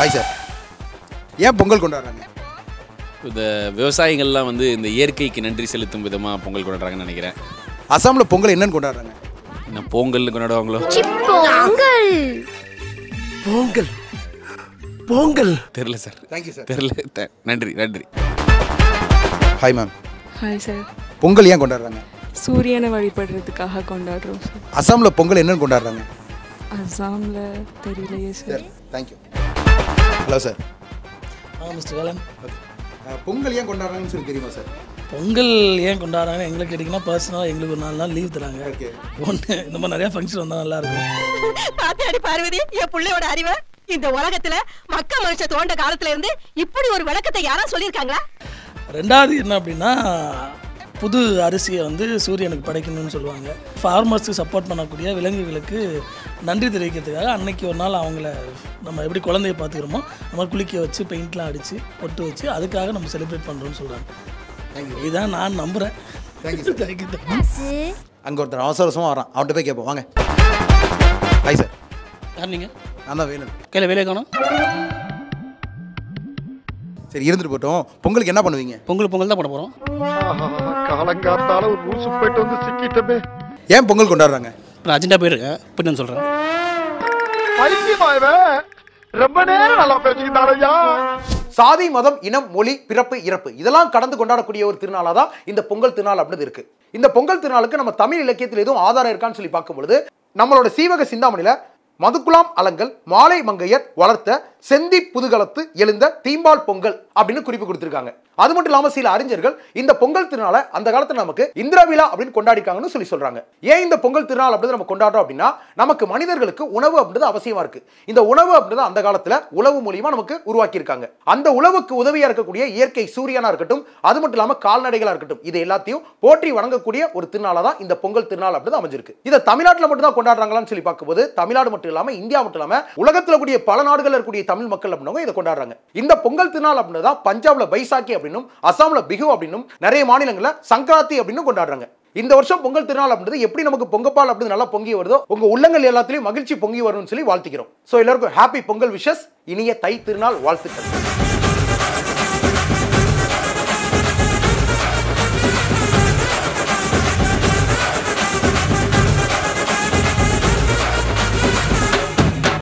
hi sir ஏன் பொங்கல் கொண்டாடுறாங்க இந்த விவசாயிகள்லாம் வந்து இந்த இயற்கைக்கு நன்றி செலுத்தும் விதமாக பொங்கல் கொண்டாடுறாங்கன்னு நினைக்கிறேன் அசாமில் பொங்கல் என்னன்னு கொண்டாடுறாங்க என்ன பொங்கல் கொண்டாடுவாங்களோ பொங்கல் பொங்கல் பொங்கல் தெரில சார் தேங்க்யூ சார் தெரில த- நன்றி நன்றி hi ma'am hi sir Pongal ஏன் கொண்டாடுறாங்க சூரியனை வழிபடுறதுக்காக கொண்டாடுறோம் சார் அசாமில் பொங்கல் என்னன்னு கொண்டாடுறாங்க அசாமில் தெரியலையே சார் தேங்க்யூ ஹலோ சார் ஆ மிஸ்டர் வேலன் பொங்கல் ஏன் கொண்டாடுறாங்கன்னு சொல்லி தெரியுமா சார் பொங்கல் ஏன் கொண்டாடுறாங்கன்னு எங்களுக்கு கேட்டிங்கன்னா பர்சனலாக எங்களுக்கு ஒரு நாலு நாள் லீவ் தராங்க ஓகே ஒன்று இந்த மாதிரி நிறையா ஃபங்க்ஷன் வந்தால் நல்லா இருக்கும் பாத்தியாடி பார்வதி என் புள்ளையோட அறிவை இந்த உலகத்துல மக்க மனுஷ தோண்ட காலத்துல இருந்து இப்படி ஒரு விளக்கத்தை யாரா சொல்லியிருக்காங்களா ரெண்டாவது என்ன அப்படின்னா புது அரிசியை வந்து சூரியனுக்கு படைக்கணும்னு சொல்லுவாங்க ஃபார்மர்ஸ்க்கு சப்போர்ட் பண்ணக்கூடிய விலங்குகளுக்கு நன்றி தெரிவிக்கிறதுக்காக அன்னைக்கு ஒரு நாள் அவங்கள நம்ம எப்படி குழந்தைய பார்த்துக்கிறோமோ நம்ம குளிக்க வச்சு பெயிண்ட்லாம் அடித்து பொட்டு வச்சு அதுக்காக நம்ம செலிப்ரேட் பண்ணுறோம்னு சொல்கிறாங்க இதுதான் நான் நம்புகிறேன் தேங்க்யூ தேங்க்யூ அங்கே ஒருத்தர் அவசர அவசரமாக வரான் அவன்கிட்ட போய் கேட்போம் வாங்க ஹாய் சார் யார் நீங்கள் நான் தான் வேணும் கையில் வேலையை காணும் சரி இருந்துட்டு போட்டோம் பொங்கலுக்கு என்ன பண்ணுவீங்க பொங்கல் பொங்கல் தான் பண்ண போகிறோம் காலங்காத்தால ஒரு ரூசு போயிட்டு வந்து சிக்கிட்டமே ஏன் பொங்கல் கொண்டாடுறாங்க நான் அர்ஜென்ட்டாக போயிருக்கேன் பின்னு சொல்கிறேன் பைத்தியமாயவன் ரொம்ப நேரம் நல்லா பேசிக்கிட்டாரையா சாதி மதம் இனம் மொழி பிறப்பு இறப்பு இதெல்லாம் கடந்து கொண்டாடக்கூடிய ஒரு திருநாளாக தான் இந்த பொங்கல் திருநாள் அப்படின்னு இருக்கு இந்த பொங்கல் திருநாளுக்கு நம்ம தமிழ் இலக்கியத்தில் எதுவும் ஆதாரம் இருக்கான்னு சொல்லி பார்க்கும் பொழுது நம்மளோட சீவக சிந்தாமணியில மதுக்குலாம் அலங்கல் மாலை மங்கையர் வளர்த்த செந்தி புதுகலத்து எழுந்த தீம்பால் பொங்கல் அப்படின்னு குறிப்பு கொடுத்திருக்காங்க அது மட்டும் இல்லாம சில அறிஞர்கள் இந்த பொங்கல் திருநாளை அந்த காலத்துல நமக்கு இந்திரா விழா அப்படின்னு கொண்டாடிக்காங்கன்னு சொல்லி சொல்றாங்க ஏன் இந்த பொங்கல் திருநாள் அப்படின்னு நம்ம கொண்டாடுறோம் அப்படின்னா நமக்கு மனிதர்களுக்கு உணவு அப்படின்றது அவசியமா இருக்கு இந்த உணவு அப்படின்றது அந்த காலத்துல உழவு மூலியமா நமக்கு உருவாக்கி இருக்காங்க அந்த உழவுக்கு உதவியா இருக்கக்கூடிய இயற்கை சூரியனா இருக்கட்டும் அது மட்டும் இல்லாம கால்நடைகளா இருக்கட்டும் இது எல்லாத்தையும் போற்றி வணங்கக்கூடிய ஒரு திருநாளா தான் இந்த பொங்கல் திருநாள் அப்படின்னு அமைஞ்சிருக்கு இதை தமிழ்நாட்டில் மட்டும் தான் கொண்டாடுறாங்களான்னு சொல்லி பார்க்கும்போது தமிழ்நாடு மட்டும் இல்லாம இந்தியா மட்டும் இல்லாம உலகத்துல கூடிய பல நாடுகள் இருக்கக்கூடிய தமிழ் மக்கள் அப்படின்னவங்க இதை கொண்டாடுறாங்க இந்த பொங்கல் திருநாள் அப்படின்றது தான் பஞ்சாப்ல பைசாக்கி அப்படின்னும் அசாம்ல பிகு அப்படின்னும் நிறைய மாநிலங்கள்ல சங்கராந்தி அப்படின்னு கொண்டாடுறாங்க இந்த வருஷம் பொங்கல் திருநாள் அப்படின்றது எப்படி நமக்கு பொங்கப்பால் அப்படின்னு நல்லா பொங்கி வருதோ உங்க உள்ளங்கள் எல்லாத்துலயும் மகிழ்ச்சி பொங்கி வரும்னு சொல்லி வாழ்த்துக்கிறோம் சோ எல்லாருக்கும் ஹாப்பி பொங்கல் விஷஸ் இனிய தை திருநாள் வாழ்த்துக்கள்